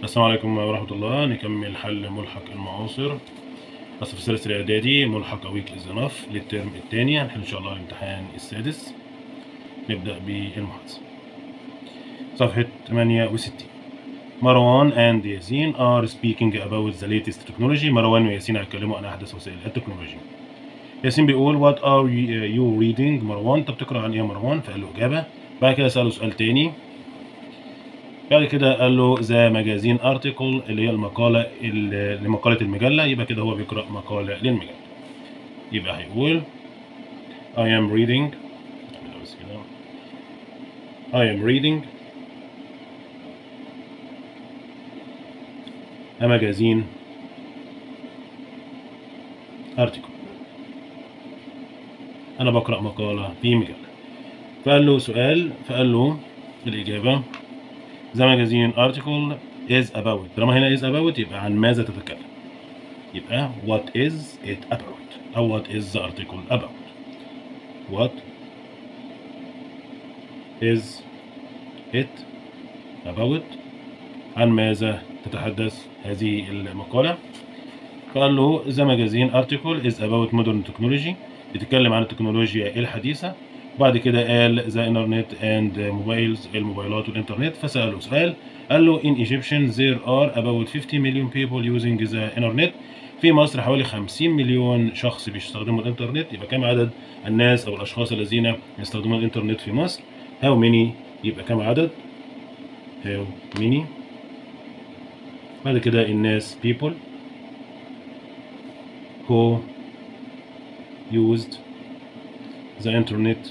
السلام عليكم ورحمة الله نكمل حل ملحق المعاصر بس في السلسلة الإعدادي ملحق ويك از انف للترم الثاني هنحل إن شاء الله الامتحان السادس نبدأ بالمحادثة صفحة 68 مروان and ياسين are speaking about the latest technology مروان وياسين هيتكلموا عن أحدث وسائل التكنولوجيا ياسين بيقول what are you reading مروان أنت بتقرأ عن إيه يا مروان فقال له إجابة بعد كده سأله سؤال تاني بعد كده قال له ذا ماجازين ارتكل اللي هي المقاله ال- لمقاله المجله يبقى كده هو بيقرا مقاله للمجله يبقى هيقول I am reading بس كده. I am reading a magazine article أنا بقرأ مقالة في مجلة فقال له سؤال فقال له الإجابة The magazine article is about طالما هنا is about يبقى عن ماذا تتكلم يبقى what is it about أو what is the article about what is it about عن ماذا تتحدث هذه المقالة فقال له the magazine article is about modern technology بتتكلم عن التكنولوجيا الحديثة بعد كده قال ذا انترنت اند موبايلز الموبايلات والانترنت فسأله سؤال قال له in Egyptian there are about 50 million people using the internet في مصر حوالي 50 مليون شخص بيستخدموا الانترنت يبقى كم عدد الناس او الاشخاص الذين يستخدمون الانترنت في مصر how many يبقى كم عدد how many بعد كده الناس people who used the internet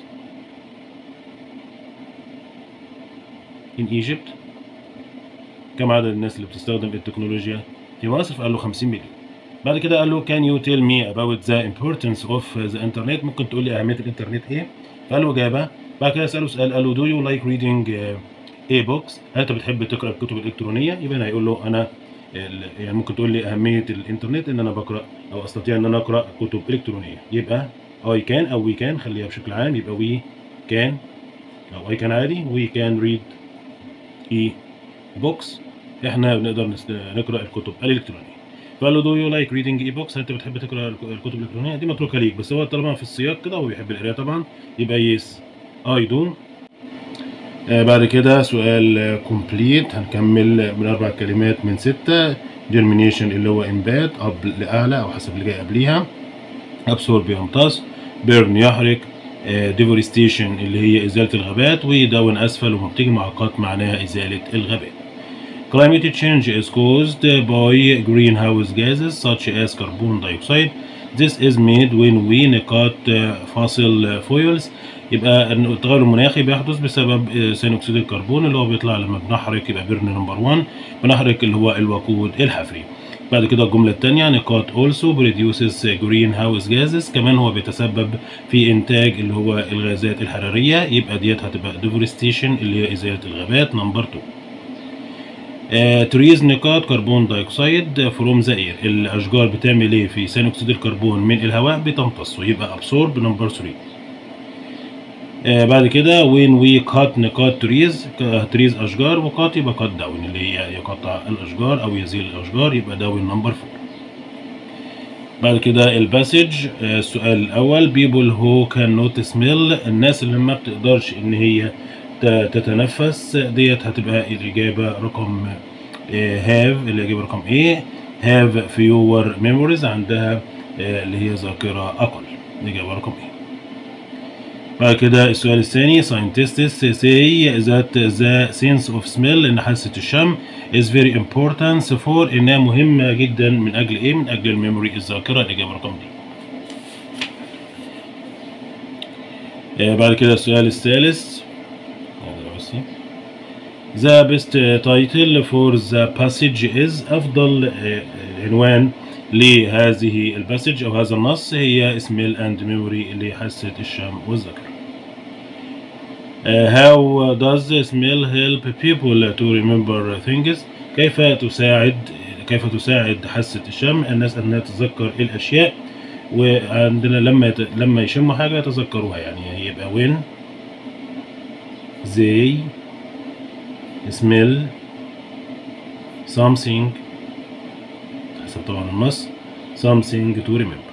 in Egypt كم عدد الناس اللي بتستخدم التكنولوجيا في مصر فقال له 50 مليون بعد كده قال له can you tell me about the importance of the internet ممكن تقول لي أهمية الإنترنت إيه فقال له إجابة بعد كده سأله سؤال قال له do you like reading uh, a books هل أنت بتحب تقرأ الكتب الإلكترونية يبقى أنا هيقول له أنا ال- يعني ممكن تقول لي أهمية الإنترنت إن أنا بقرأ أو أستطيع إن أنا أقرأ كتب إلكترونية يبقى I can أو we can خليها بشكل عام يبقى we can أو I can عادي we can read e books احنا بنقدر نس- نقرا الكتب الالكترونيه فقال له دو يو لايك ريدنج اي بوكس هل انت بتحب تقرا الك- الكتب الالكترونيه دي متروكه ليك بس هو طالما في السياق كده هو بيحب القرايه طبعا يبقى يس اي دو بعد كده سؤال كومبليت هنكمل من اربع كلمات من سته جيرمينيشن اللي هو امباد اب لاعلى او حسب اللي جاي قبليها ابسورب يمتص بيرن يحرق ديفورستيشن اللي هي ازاله الغابات وداون اسفل وما بتيجي مع قط معناها ازاله الغابات Climate change is caused by greenhouse gases such as carbon dioxide. This is made when we cut uh, fossil fuels. يبقى إن التغير المناخي بيحدث بسبب آه، ثاني اكسيد الكربون اللي هو بيطلع لما بنحرق يبقى بيرن نمبر 1 بنحرق اللي هو الوقود الحفري. بعد كده الجملة التانية نقاط also produces greenhouse gases كمان هو بيتسبب في إنتاج اللي هو الغازات الحرارية يبقى ديت هتبقى deforestation اللي هي إزالة الغابات نمبر 2. تريز نقاط كربون دايوكسيد فروم ذا اير الاشجار بتعمل ايه في ثاني اكسيد الكربون من الهواء بتمتصه يبقى ابسورب نمبر 3 آه بعد كده وين وي كات نقاط تريز تريز اشجار وكات يبقى كات داون اللي هي يقطع الاشجار او يزيل الاشجار يبقى داون نمبر 4 بعد كده الباسج آه، السؤال الاول people who cannot smell الناس اللي ما بتقدرش ان هي ت- تتنفس ديت هتبقى الاجابه رقم آه، have الاجابه رقم ايه have fewer memories عندها آه، اللي هي ذاكره اقل الاجابه رقم ايه بعد كده السؤال الثاني scientists say that the sense of smell ان حاسة الشم is very important for انها مهمة جدا من اجل ايه؟ من اجل الميموري الذاكرة الاجابة رقم دي. آه، بعد كده السؤال الثالث هذا بس. The best title for the passage is أفضل آه، عنوان لهذه الباسج أو هذا النص هي smell and memory اللي هي حاسة الشم والذاكرة. Uh, how does smell help people to remember things كيف تساعد كيف تساعد حاسة الشم الناس أنها تتذكر الأشياء وعندنا لما يت... لما يشموا حاجة يتذكروها يعني يبقى when they smell something حسب طبعا النص something to remember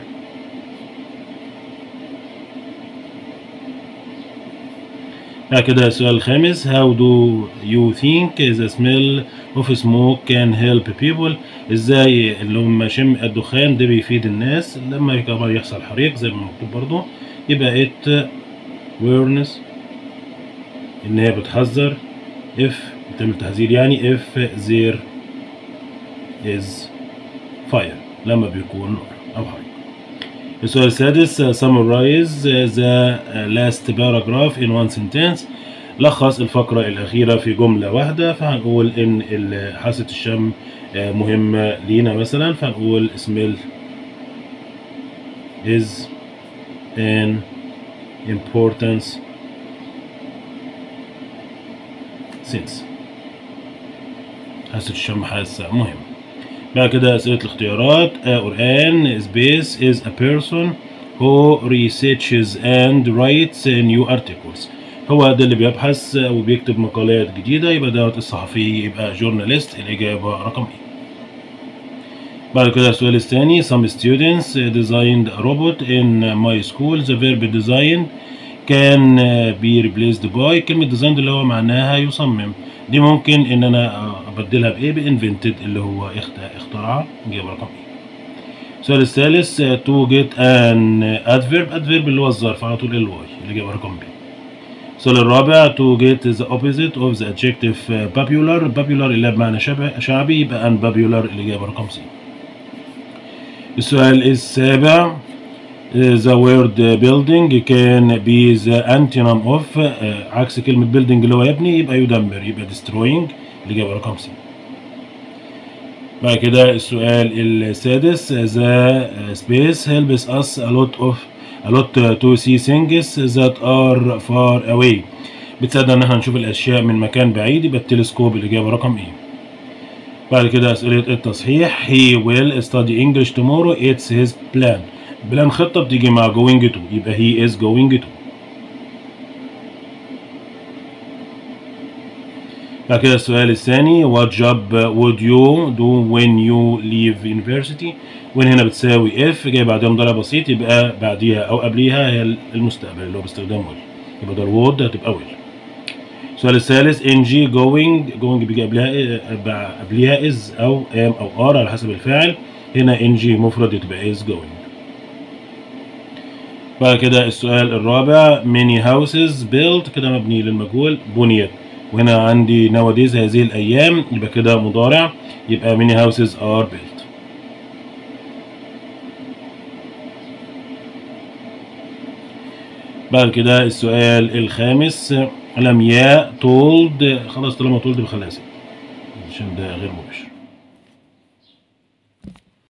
بعد كده السؤال الخامس how do you think the smell of smoke can help people ازاي اللي هم شم الدخان ده بيفيد الناس لما يكبر يحصل حريق زي ما مكتوب برضه يبقى it awareness ان هي بتحذر if بتعمل تحذير يعني if there is fire لما بيكون نار او حريق السؤال السادس summarize the last paragraph in one sentence لخص الفقرة الأخيرة في جملة واحدة فهنقول إن حاسة الشم مهمة لينا مثلا فهنقول smell is an importance sense حاسة الشم حاسة مهمة بعد كده أسئلة الاختيارات A or an space is a person who researches and writes new articles هو ده اللي بيبحث وبيكتب مقالات جديدة يبقى دوت الصحفي يبقى جورناليست الإجابة رقم إيه بعد كده السؤال الثاني some students designed a robot in my school the verb design can be replaced by كلمة designed اللي هو معناها يصمم دي ممكن ان انا ابدلها بايه بانفنتد اللي هو اخترع نجيب رقم ايه السؤال الثالث to get an adverb adverb اللي هو الظرف على طول ال واي اللي جاب رقم ب السؤال الرابع to get the opposite of the adjective popular popular اللي بمعنى شعبي يبقى unpopular اللي جاب رقم سي السؤال السابع the word building can be the antonym of عكس كلمة building اللي هو يبني يبقى يدمر يبقى destroying اللي جاب رقم سي بعد كده السؤال السادس the space helps us a lot of a lot to see things that are far away بتساعدنا ان احنا نشوف الاشياء من مكان بعيد يبقى التلسكوب اللي جاب رقم ايه بعد كده اسئله التصحيح he will study English tomorrow it's his plan بلان خطة بتيجي مع going to يبقى he is going to بعد كده السؤال الثاني what job would you do when you leave university when هنا بتساوي if جاي بعدها مضارع بسيط يبقى بعديها او قبليها هي المستقبل اللي هو باستخدام will يبقى ده would هتبقى will السؤال الثالث ان جي جوينج جوينج بيجي قبلها قبليها از او ام او ار على حسب الفاعل هنا ان جي مفرد تبقى از جوينج بعد كده السؤال الرابع many houses built كده مبني للمجهول بنيت وهنا عندي nowadays هذه الأيام يبقى كده مضارع يبقى many houses are built بعد كده السؤال الخامس لمياء told خلاص طالما told بخليها ست عشان ده غير مباشر